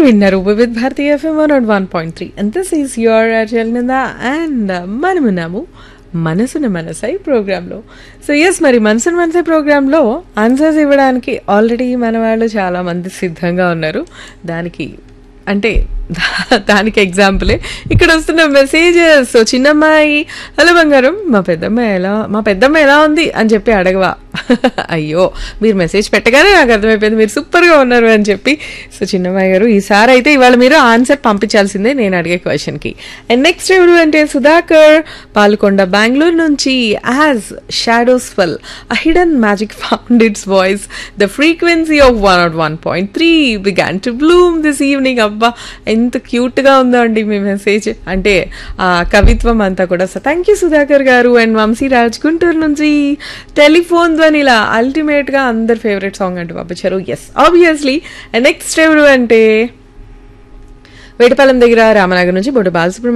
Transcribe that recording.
మీరు విన్నారు Vividh Bharati FM one one point three and this is your అర్జల్నింద అండ్ మనమున్నాము మనసున మనసై ప్రోగ్రాంలో సో ఎస్ మరి మనసున మనసై ప్రోగ్రాంలో ఆన్సర్స్ ఇవ్వడానికి ఆల్రెడీ మన వాళ్ళు చాలా మంది సిద్ధంగా ఉన్నారు దానికి అంటే దా- దానికి ఎగ్జాంపులే ఇక్కడ వస్తున్న మెసేజెస్ సో చిన్నమ్మాయి హలో బంగారం మా పెద్దమ్మ ఎలా మా పెద్దమ్మ ఎలా ఉంది అని చెప్పి అడగవా అయ్యో మీరు మెసేజ్ పెట్టగానే నాకు అర్థమైపోయింది మీరు సూపర్గా ఉన్నారు అని చెప్పి సో చిన్నమ్మాయి గారు ఈసారి అయితే ఇవాళ మీరు ఆన్సర్ పంపించాల్సిందే నేను అడిగే క్వశ్చన్కి అండ్ నెక్స్ట్ ఎవరు అంటే సుధాకర్ పాల్కొండ బెంగళూరు నుంచి as shadows fell a hidden magic found its voice the frequency of one nought one point three began to bloom this evening అబ్బా ఎంత క్యూట్గా ఉందో అండి మీ మెసేజ్ అంటే ఆ కవిత్వం అంతా కూడా సో థ్యాంక్ యూ సుధాకర్ గారు అండ్ వంశీ రాజ్ గుంటూరు నుంచి టెలిఫోన్ ధ్వనిలా అల్టిమేట్గా అందరి ఫేవరెట్ సాంగ్ అంటూ పంపించారు ఎస్ ఆబ్వియస్లీ నెక్స్ట్ ఎవరు అంటే వేటపాలెం దగ్గర రామనగర్ నుంచి బొడ్డు బాలసుబ్రహ్మణ్యం